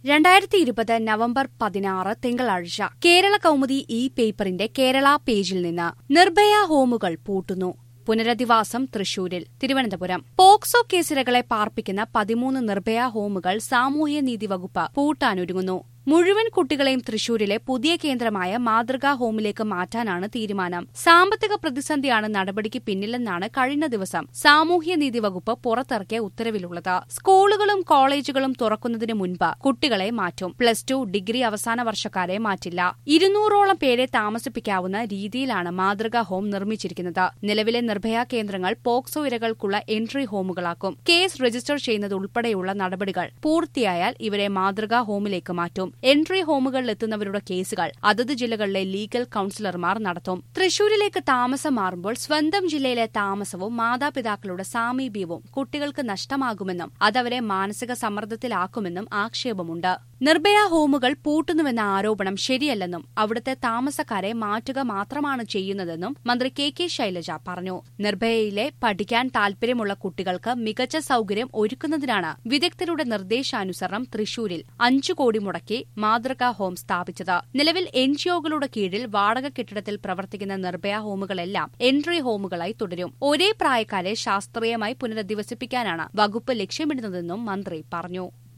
രണ്ടായിരത്തി ഇരുപത് നവംബർ പതിനാറ് തിങ്കളാഴ്ച കേരള കൗമുദി ഇ പേപ്പറിന്റെ കേരള പേജിൽ നിന്ന് നിർഭയ ഹോമുകൾ പൂട്ടുന്നു പുനരധിവാസം തൃശൂരിൽ തിരുവനന്തപുരം പോക്സോ കേസിരകളെ പാർപ്പിക്കുന്ന പതിമൂന്ന് നിർഭയ ഹോമുകൾ സാമൂഹ്യനീതി വകുപ്പ് പൂട്ടാനൊരുങ്ങുന്നു മുഴുവൻ കുട്ടികളെയും തൃശൂരിലെ പുതിയ കേന്ദ്രമായ മാതൃകാ ഹോമിലേക്ക് മാറ്റാനാണ് തീരുമാനം സാമ്പത്തിക പ്രതിസന്ധിയാണ് നടപടിക്ക് പിന്നിലെന്നാണ് കഴിഞ്ഞ ദിവസം സാമൂഹ്യനീതി വകുപ്പ് പുറത്തിറക്കിയ ഉത്തരവിലുള്ളത് സ്കൂളുകളും കോളേജുകളും തുറക്കുന്നതിന് മുൻപ് കുട്ടികളെ മാറ്റും പ്ലസ് ടു ഡിഗ്രി അവസാന വർഷക്കാരെ മാറ്റില്ല ഇരുന്നൂറോളം പേരെ താമസിപ്പിക്കാവുന്ന രീതിയിലാണ് മാതൃകാ ഹോം നിർമ്മിച്ചിരിക്കുന്നത് നിലവിലെ നിർഭയ കേന്ദ്രങ്ങൾ പോക്സോ ഇരകൾക്കുള്ള എൻട്രി ഹോമുകളാക്കും കേസ് രജിസ്റ്റർ ചെയ്യുന്നത് ഉൾപ്പെടെയുള്ള നടപടികൾ പൂർത്തിയായാൽ ഇവരെ മാതൃകാ ഹോമിലേക്ക് മാറ്റും എൻട്രി ഹോമുകളിലെത്തുന്നവരുടെ കേസുകൾ അതത് ജില്ലകളിലെ ലീഗൽ കൌൺസിലർമാർ നടത്തും തൃശൂരിലേക്ക് താമസം മാറുമ്പോൾ സ്വന്തം ജില്ലയിലെ താമസവും മാതാപിതാക്കളുടെ സാമീപ്യവും കുട്ടികൾക്ക് നഷ്ടമാകുമെന്നും അതവരെ മാനസിക സമ്മർദ്ദത്തിലാക്കുമെന്നും ആക്ഷേപമുണ്ട് നിർഭയ ഹോമുകൾ പൂട്ടുന്നുവെന്ന ആരോപണം ശരിയല്ലെന്നും അവിടുത്തെ താമസക്കാരെ മാറ്റുക മാത്രമാണ് ചെയ്യുന്നതെന്നും മന്ത്രി കെ കെ ശൈലജ പറഞ്ഞു നിർഭയയിലെ പഠിക്കാൻ താൽപര്യമുള്ള കുട്ടികൾക്ക് മികച്ച സൌകര്യം ഒരുക്കുന്നതിനാണ് വിദഗ്ധരുടെ നിർദ്ദേശാനുസരണം തൃശൂരിൽ അഞ്ചു കോടി മുടക്കി മാതൃകാ ഹോം സ്ഥാപിച്ചത് നിലവിൽ എൻജിഒകളുടെ കീഴിൽ വാടക കെട്ടിടത്തിൽ പ്രവർത്തിക്കുന്ന നിർഭയ ഹോമുകളെല്ലാം എൻട്രി ഹോമുകളായി തുടരും ഒരേ പ്രായക്കാരെ ശാസ്ത്രീയമായി പുനരധിവസിപ്പിക്കാനാണ് വകുപ്പ് ലക്ഷ്യമിടുന്നതെന്നും മന്ത്രി പറഞ്ഞു